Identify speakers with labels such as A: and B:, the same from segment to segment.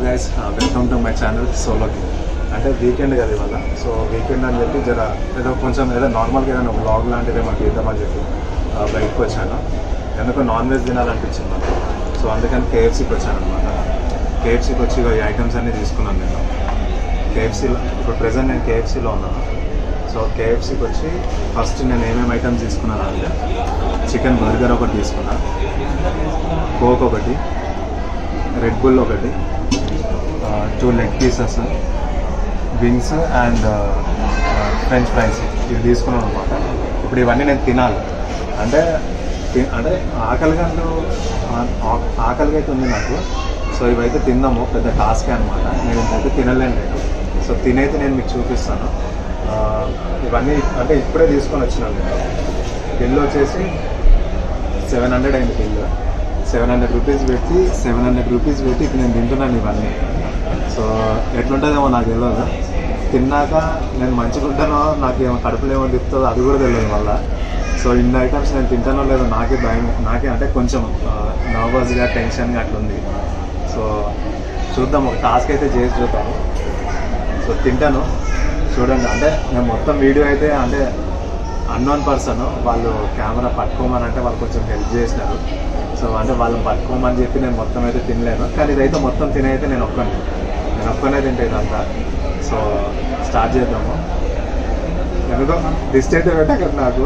A: Guys welcome to my channel సోలోకి అంటే weekend కదా ఇవాళ సో వీకెండ్ అని చెప్పి జర ఏదో కొంచెం ఏదో నార్మల్గా ఏదైనా బ్లాగ్ లాంటిది మాకు ఇద్దామని చెప్పి ఆ, బయటకు వచ్చాను ఎందుకో నాన్ వెజ్ తినాలనిపించింది నాకు సో అందుకని కేఎఫ్సీకి వచ్చాను అనమాట కేఎఫ్సీకి వచ్చి ఇగో ఈ ఐటమ్స్ అన్నీ తీసుకున్నాను నేను కేఎఫ్సీలో ఇప్పుడు ప్రజెంట్ నేను కేఎఫ్సీలో ఉన్నాను సో కేఎఫ్సీకి వచ్చి ఫస్ట్ నేను ఏమేమి ఐటమ్స్ తీసుకున్నాను అంటే చికెన్ బర్గర్ ఒకటి తీసుకున్నా కోక్ ఒకటి రెడ్ బుల్ ఒకటి two leg pieces wings and French fries ఇవి తీసుకున్నాను అనమాట ఇప్పుడు ఇవన్నీ నేను తినాలి అంటే తి- అంటే ఆకలిగా ఆకలిగా అయితే ఉంది నాకు సో ఇవైతే తిందాము పెద్ద టాస్కే అనమాట నేను ఇంతైతే తినలేను నేను సో తినైతే నేను మీకు చూపిస్తాను ఆ, ఇవన్నీ అంటే ఇప్పుడే తీసుకొని వచ్చినాను నేను బిల్లు వచ్చేసి సెవెన్ హండ్రెడ్ అయింది బిల్లు సెవెన్ హండ్రెడ్ రూపీస్ పెట్టి సెవెన్ హండ్రెడ్ రూపీస్ పెట్టి ఇప్పుడు నేను తింటున్నాను ఇవన్నీ సో ఎట్లుంటుందేమో నాకు తెలియదు తిన్నాక నేను మంచిగా ఉంటానో నాకు ఏమో కడుపులో ఏమో తిప్పుతుందో అది కూడా తెలియదు మళ్ళీ సో ఇన్ని ఐటమ్స్ నేను తింటానో లేదో నాకే భయం నాకే అంటే కొంచెం నర్వస్గా టెన్షన్గా అట్లుంది సో చూద్దాం ఒక టాస్క్ అయితే చేసి చూద్దాము సో తింటాను చూడండి అంటే నేను మొత్తం వీడియో అయితే అంటే అన్నోన్ పర్సన్ వాళ్ళు కెమెరా పట్టుకోమని అంటే వాళ్ళు కొంచెం హెల్ప్ చేసినారు సో అంటే వాళ్ళని పట్టుకోమని చెప్పి నేను మొత్తం అయితే తినలేను కానీ ఇదైతే మొత్తం తినైతే నేను ఒక్కనే నేను ఒక్కనే తింటే ఇదంతా సో స్టార్ట్ చేద్దాము ఎందుకో లిస్ట్ అయితే పెట్టక నాకు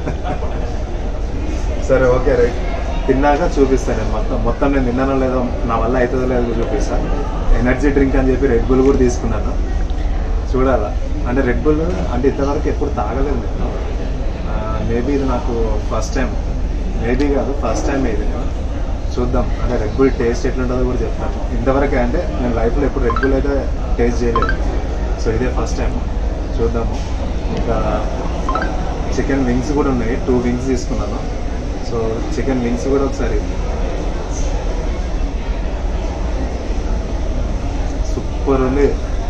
A: సరే ఓకే రైట్ తిన్నాక చూపిస్తాను నేను మొత్తం మొత్తం నేను తిన్నానో లేదో నా వల్ల అవుతుందో లేదో చూపిస్తాను ఎనర్జీ డ్రింక్ అని చెప్పి రెడ్ బుల్ కూడా తీసుకున్నాను చూడాలా అంటే రెడ్ బుల్ అంటే ఇంతవరకు ఎప్పుడు తాగలేదు నేను మేబీ ఇది నాకు ఫస్ట్ టైం మేబీ కాదు ఫస్ట్ టైం ఇది చూద్దాం అంటే రెడ్ బుల్ టేస్ట్ ఎట్లుంటుందో కూడా చెప్తాను ఇంతవరకు అంటే నేను లైఫ్లో ఎప్పుడు రెడ్ బుల్ అయితే టేస్ట్ చేయలేదు సో ఇదే ఫస్ట్ టైం చూద్దాము ఇంకా చికెన్ వింగ్స్ కూడా ఉన్నాయి టూ వింగ్స్ తీసుకున్నాను సో చికెన్ వింగ్స్ కూడా ఒకసారి సూపర్ ఉంది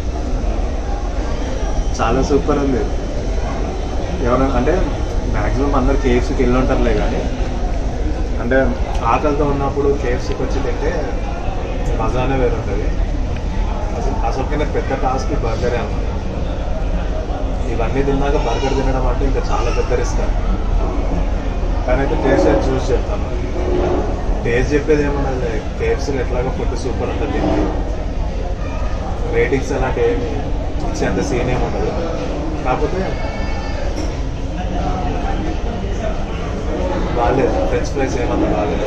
A: చాలా సూపర్ ఉంది ఎవరైనా అంటే మ్యాక్సిమం అందరు కేఎఫ్సీకి వెళ్ళి ఉంటారులే కానీ అంటే ఆకలితో ఉన్నప్పుడు కేఎఫ్సీకి వచ్చి తింటే మజానే వేరు ఉంటుంది అసలు అసలుకైనా పెద్ద టాస్క్ బర్గరే అన్నమాట ఇవన్నీ తిన్నాక బర్గర్ తినడం అంటే ఇంకా చాలా పెద్ద రిస్క్ కానీ అయితే టేస్ట్ అయితే చూసి చెప్తాను టేస్ట్ చెప్పేది ఏమన్నది కేఎఫ్సీలో ఎట్లాగో ఫుడ్ సూపర్ ఉంటుంది దీనికి రేటింగ్స్ అలాంటి ఏమి ఇచ్చేంత సీన్ ఏమి ఉండదు కాకపోతే బాగాలేదు ఫ్రెంచ్ ఫ్రైస్ ఏమన్నా బాగాలేదు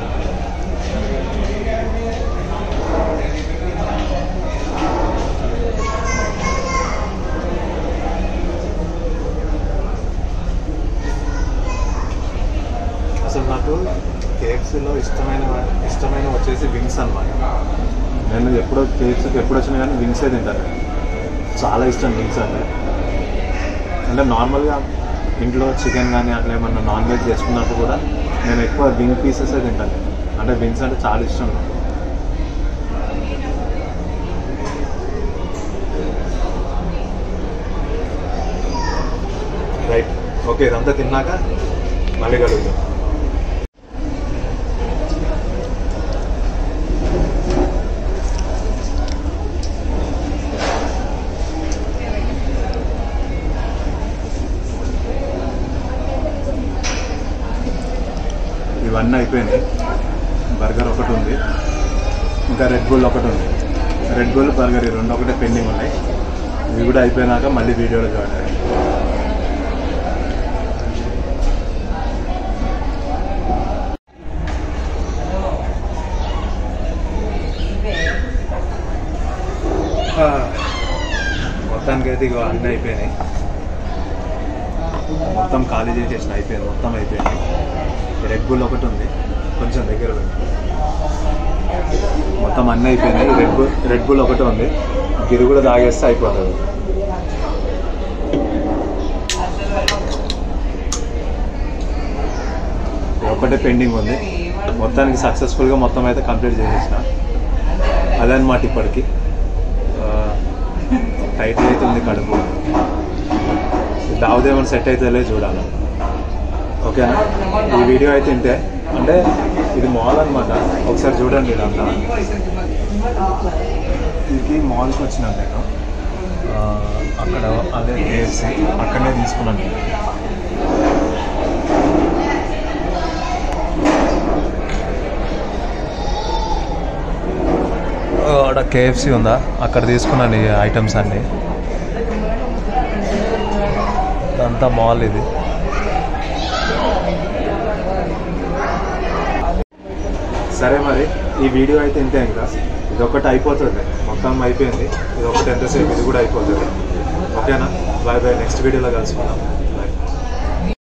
A: అసలు నాకు కేఎఫ్సీలో ఇష్టమైన ఇష్టమైన వచ్చేసి వింగ్స్ అన్నమాట నేను ఎప్పుడో కేఎఫ్సీకి ఎప్పుడు వచ్చినా కానీ వింగ్సే తింటాను చాలా ఇష్టం వింగ్స్ అంటే అంటే నార్మల్గా ఇంట్లో చికెన్ కానీ అట్లా ఏమన్నా నాన్ వెజ్ చేసుకున్నప్పుడు కూడా నేను ఎక్కువ వింగ్ పీసెసే తింటాను అంటే వింగ్స్ అంటే చాలా ఇష్టం నాకు రైట్ ఓకే ఇదంతా తిన్నాక మళ్ళీ కలుగుతాం ఇవన్నీ అయిపోయినాయి బర్గర్ ఒకటి ఉంది ఇంకా రెడ్ బుల్ ఒకటి ఉంది రెడ్ బుల్ బర్గర్ ఈ రెండు ఒకటే పెండింగ్ ఉన్నాయి ఇవి కూడా అయిపోయినాక మళ్ళీ వీడియోలో జాయిన్ అయ్యాయి మొత్తానికి అయితే ఇగో అన్నీ అయిపోయినాయి మొత్తం ఖాళీ చేసేసిన అయిపోయింది మొత్తం అయిపోయింది రెడ్ బుల్ ఒకటి ఉంది కొంచెం దగ్గర పెట్టు. మొత్తం అన్నీ అయిపోయినాయి రెడ్ బుల్ రెడ్ బుల్ ఒకటి ఉంది ఇది కూడా తాగేస్తే అయిపోతుంది ఇది ఒకటే పెండింగ్ ఉంది మొత్తానికి సక్సెస్ఫుల్గా మొత్తం అయితే కంప్లీట్ చేసేసిన అదనమాట ఇప్పటికి టైట్ అవుతుంది కడుపు దావుదేమని సెట్ అవుతుందో చూడాలి ఓకేనా ఈ వీడియో అయితే ఇంతే అంటే ఇది మాల్ అనమాట ఒకసారి చూడండి ఇదంతా ఇది మాల్కి వచ్చినాను నేను ఆ, అక్కడ అదే కేఎఫ్సి అక్కడనే తీసుకున్నాను నేను. ఆ, అక్కడ కేఎఫ్సి ఉందా అక్కడ తీసుకున్నాను ఈ ఐటమ్స్ అన్నీ ఇదంతా మాల్ ఇది సరే మరి ఈ వీడియో అయితే ఇంతే ఇంకా ఇది ఒకటి అయిపోతుంది మొత్తం అయిపోయింది ఇది ఒకటి ఎంతసేపు ఇది కూడా అయిపోతుంది ఓకేనా బాయ్ బాయ్ నెక్స్ట్ వీడియోలో కలుసుకుందాం